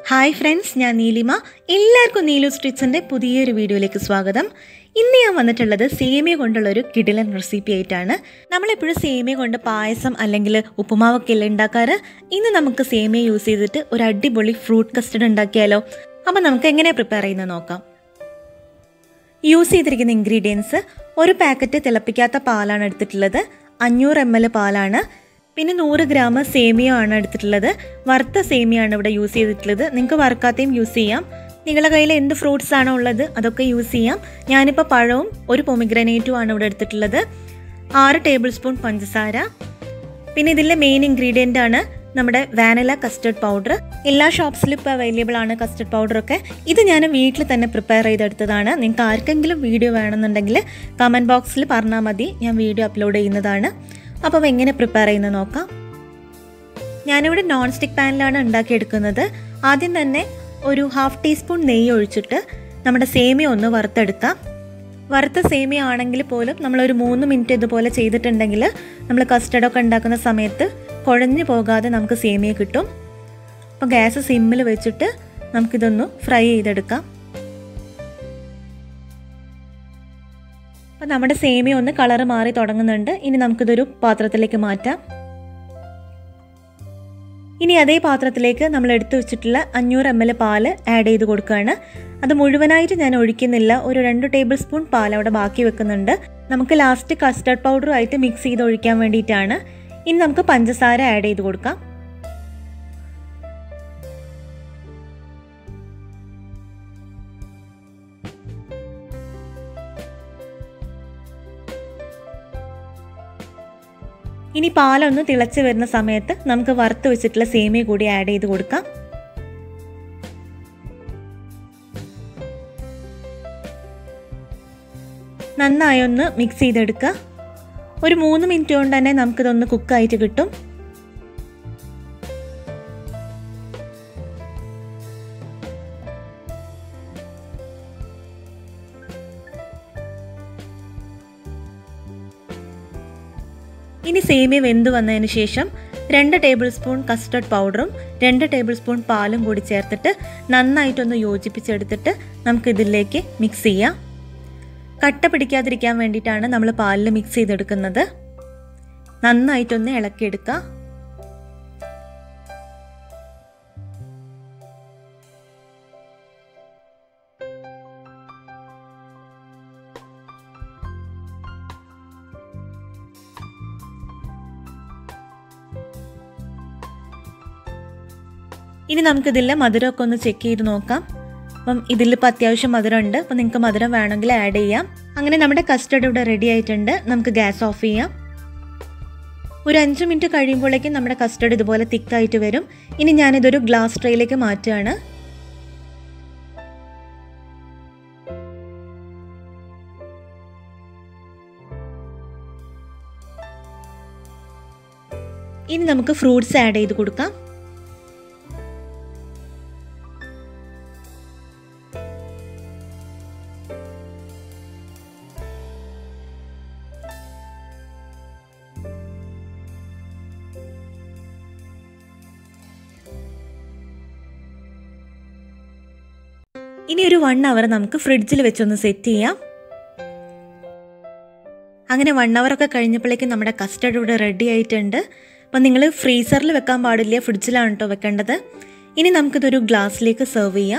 hi friends ഞാൻ നീലിമ എല്ലാവർക്കും നീലു സ്ട്രിറ്റ്സിൻ്റെ പുതിയൊരു വീഡിയോയിലേക്ക് സ്വാഗതം ഇന്ന് ഞാൻ വന്നിട്ടുള്ളത് സേമിയ കൊണ്ടുള്ള ഒരു കിടിലൻ റെസിപ്പി ആയിട്ടാണ് നമ്മളെപ്പോഴും സേമിയ കൊണ്ട് പായസം അല്ലെങ്കിൽ ഉപ്പുമാവൊക്കെ അല്ലേ ഉണ്ടാക്കാറ് ഇന്ന് നമുക്ക് സേമിയ യൂസ് ചെയ്തിട്ട് ഒരു അടിപൊളി ഫ്രൂട്ട് കസ്റ്റഡ് ഉണ്ടാക്കിയാലോ അപ്പം നമുക്ക് എങ്ങനെ പ്രിപ്പയർ ചെയ്യുന്നത് നോക്കാം യൂസ് ചെയ്തിരിക്കുന്ന ഇൻഗ്രീഡിയൻസ് ഒരു പാക്കറ്റ് തിളപ്പിക്കാത്ത പാലാണ് എടുത്തിട്ടുള്ളത് അഞ്ഞൂറ് എം എൽ പാലാണ് പിന്നെ നൂറ് ഗ്രാം സേമിയ ആണ് എടുത്തിട്ടുള്ളത് വറുത്ത സേമിയാണ് ഇവിടെ യൂസ് ചെയ്തിട്ടുള്ളത് നിങ്ങൾക്ക് വറുക്കാത്തയും യൂസ് ചെയ്യാം നിങ്ങളുടെ കയ്യിൽ എന്ത് ഫ്രൂട്ട്സ് ആണോ ഉള്ളത് അതൊക്കെ യൂസ് ചെയ്യാം ഞാനിപ്പോൾ പഴവും ഒരു പൊമിഗ്രനേറ്റും ആണ് ഇവിടെ എടുത്തിട്ടുള്ളത് ആറ് ടേബിൾ സ്പൂൺ പഞ്ചസാര പിന്നെ ഇതിലെ മെയിൻ ഇൻഗ്രീഡിയൻ്റ് ആണ് നമ്മുടെ വാനില കസ്റ്റർഡ് പൗഡർ എല്ലാ ഷോപ്സിലും ഇപ്പോൾ അവൈലബിൾ ആണ് കസ്റ്റർഡ് പൗഡറൊക്കെ ഇത് ഞാൻ വീട്ടിൽ തന്നെ പ്രിപ്പയർ ചെയ്തെടുത്തതാണ് നിങ്ങൾക്ക് ആർക്കെങ്കിലും വീഡിയോ വേണമെന്നുണ്ടെങ്കിൽ കമൻറ്റ് ബോക്സിൽ പറഞ്ഞാൽ മതി ഞാൻ വീഡിയോ അപ്ലോഡ് ചെയ്യുന്നതാണ് അപ്പോൾ എങ്ങനെ പ്രിപ്പയർ ചെയ്യുന്നത് നോക്കാം ഞാനിവിടെ നോൺ സ്റ്റിക്ക് പാനിലാണ് ഉണ്ടാക്കിയെടുക്കുന്നത് ആദ്യം തന്നെ ഒരു ഹാഫ് ടീസ്പൂൺ നെയ്യ് ഒഴിച്ചിട്ട് നമ്മുടെ സേമിയ ഒന്ന് വറുത്തെടുക്കാം വറുത്ത സേമിയ ആണെങ്കിൽ പോലും നമ്മളൊരു മൂന്ന് മിനിറ്റ് ഇതുപോലെ ചെയ്തിട്ടുണ്ടെങ്കിൽ നമ്മൾ കസ്റ്റർഡൊക്കെ ഉണ്ടാക്കുന്ന സമയത്ത് കുഴഞ്ഞു പോകാതെ നമുക്ക് സേമിയ കിട്ടും അപ്പോൾ ഗ്യാസ് സിമ്മിൽ വെച്ചിട്ട് നമുക്കിതൊന്ന് ഫ്രൈ ചെയ്തെടുക്കാം അപ്പോൾ നമ്മുടെ സേമിയ ഒന്ന് കളർ മാറി തുടങ്ങുന്നുണ്ട് ഇനി നമുക്കിതൊരു പാത്രത്തിലേക്ക് മാറ്റാം ഇനി അതേ പാത്രത്തിലേക്ക് നമ്മൾ എടുത്തു വെച്ചിട്ടുള്ള അഞ്ഞൂറ് എം എൽ പാല് ആഡ് ചെയ്ത് കൊടുക്കുകയാണ് അത് മുഴുവനായിട്ട് ഞാൻ ഒഴിക്കുന്നില്ല ഒരു രണ്ട് ടേബിൾ സ്പൂൺ പാൽ അവിടെ ബാക്കി വെക്കുന്നുണ്ട് നമുക്ക് ലാസ്റ്റ് കസ്റ്റർഡ് പൗഡറുമായിട്ട് മിക്സ് ചെയ്ത് ഒഴിക്കാൻ വേണ്ടിയിട്ടാണ് ഇനി നമുക്ക് പഞ്ചസാര ആഡ് ചെയ്ത് കൊടുക്കാം ഇനി പാലൊന്ന് തിളച്ച് വരുന്ന സമയത്ത് നമുക്ക് വറുത്ത് വെച്ചിട്ടുള്ള സേമിയ കൂടി ആഡ് ചെയ്ത് കൊടുക്കാം നന്നായി ഒന്ന് മിക്സ് ചെയ്തെടുക്കുക ഒരു മൂന്ന് മിനിറ്റ് കൊണ്ട് തന്നെ നമുക്കിതൊന്ന് കുക്കായിട്ട് കിട്ടും ഇനി സേമിയ വെന്ത് വന്നതിന് ശേഷം രണ്ട് ടേബിൾ സ്പൂൺ കസ്റ്റർഡ് പൗഡറും രണ്ട് ടേബിൾ സ്പൂൺ പാലും കൂടി ചേർത്തിട്ട് നന്നായിട്ടൊന്ന് യോജിപ്പിച്ചെടുത്തിട്ട് നമുക്കിതിലേക്ക് മിക്സ് ചെയ്യാം കട്ട പിടിക്കാതിരിക്കാൻ വേണ്ടിയിട്ടാണ് നമ്മൾ പാലിൽ മിക്സ് ചെയ്തെടുക്കുന്നത് നന്നായിട്ടൊന്ന് ഇളക്കിയെടുക്കുക ഇനി നമുക്കിതിൽ മധുരമൊക്കെ ഒന്ന് ചെക്ക് ചെയ്ത് നോക്കാം അപ്പം ഇതിലിപ്പോൾ അത്യാവശ്യം മധുരം ഉണ്ട് അപ്പം നിങ്ങൾക്ക് മധുരം വേണമെങ്കിൽ ആഡ് ചെയ്യാം അങ്ങനെ നമ്മുടെ കസ്റ്റർഡ് ഇവിടെ റെഡി ആയിട്ടുണ്ട് നമുക്ക് ഗ്യാസ് ഓഫ് ചെയ്യാം ഒരു അഞ്ച് മിനിറ്റ് കഴിയുമ്പോഴേക്കും നമ്മുടെ കസ്റ്റർഡ് ഇതുപോലെ തിക്കായിട്ട് വരും ഇനി ഞാനിതൊരു ഗ്ലാസ് ട്രേയിലേക്ക് മാറ്റുകയാണ് ഇനി നമുക്ക് ഫ്രൂട്ട്സ് ആഡ് ചെയ്ത് കൊടുക്കാം ഇനി ഒരു വൺ അവർ നമുക്ക് ഫ്രിഡ്ജിൽ വെച്ചൊന്ന് സെറ്റ് ചെയ്യാം അങ്ങനെ വൺ ഒക്കെ കഴിഞ്ഞപ്പോഴേക്കും നമ്മുടെ കസ്റ്റർഡ് ഇവിടെ റെഡി ആയിട്ടുണ്ട് അപ്പം നിങ്ങൾ ഫ്രീസറിൽ വെക്കാൻ പാടില്ല ഫ്രിഡ്ജിലാണ് കേട്ടോ വെക്കേണ്ടത് ഇനി നമുക്കിതൊരു ഗ്ലാസ്സിലേക്ക് സെർവ് ചെയ്യാം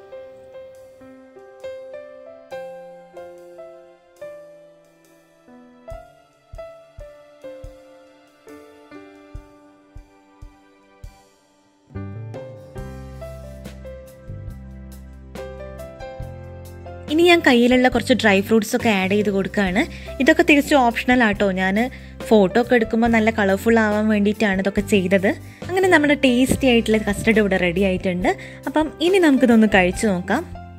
ഇനി ഞാൻ കയ്യിലുള്ള കുറച്ച് ഡ്രൈ ഫ്രൂട്ട്സ് ഒക്കെ ആഡ് ചെയ്ത് കൊടുക്കുകയാണ് ഇതൊക്കെ തിരിച്ചും ഓപ്ഷണൽ ആട്ടോ ഞാൻ ഫോട്ടോ ഒക്കെ എടുക്കുമ്പോൾ നല്ല കളർഫുൾ ആവാൻ വേണ്ടിയിട്ടാണ് ഇതൊക്കെ ചെയ്തത് അങ്ങനെ നമ്മുടെ ടേസ്റ്റി ആയിട്ടുള്ള കസ്റ്റർഡ് ഇവിടെ റെഡി ആയിട്ടുണ്ട് അപ്പം ഇനി നമുക്കിതൊന്ന് കഴിച്ചു നോക്കാം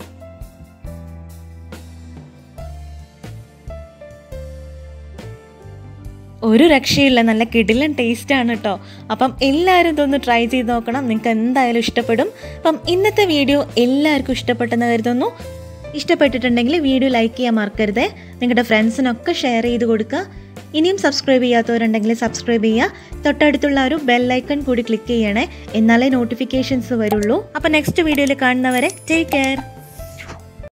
ഒരു രക്ഷയില്ല നല്ല കിടിലൻ ടേസ്റ്റ് ആണ് കേട്ടോ അപ്പം എല്ലാവരും ഇതൊന്ന് ട്രൈ ചെയ്ത് നോക്കണം നിങ്ങൾക്ക് എന്തായാലും ഇഷ്ടപ്പെടും അപ്പം ഇന്നത്തെ വീഡിയോ എല്ലാവർക്കും ഇഷ്ടപ്പെട്ടെന്ന് കരുതുന്നു ഇഷ്ടപ്പെട്ടിട്ടുണ്ടെങ്കിൽ വീഡിയോ ലൈക്ക് ചെയ്യാൻ മറക്കരുത് നിങ്ങളുടെ ഫ്രണ്ട്സിനൊക്കെ ഷെയർ ചെയ്ത് കൊടുക്കുക ഇനിയും സബ്സ്ക്രൈബ് ചെയ്യാത്തവരുണ്ടെങ്കിൽ സബ്സ്ക്രൈബ് ചെയ്യുക തൊട്ടടുത്തുള്ള ഒരു ബെല്ലൈക്കൺ കൂടി ക്ലിക്ക് ചെയ്യണേ എന്നാലേ നോട്ടിഫിക്കേഷൻസ് വരുള്ളൂ അപ്പോൾ നെക്സ്റ്റ് വീഡിയോയിൽ കാണുന്നവരെ ടേക്ക് കെയർ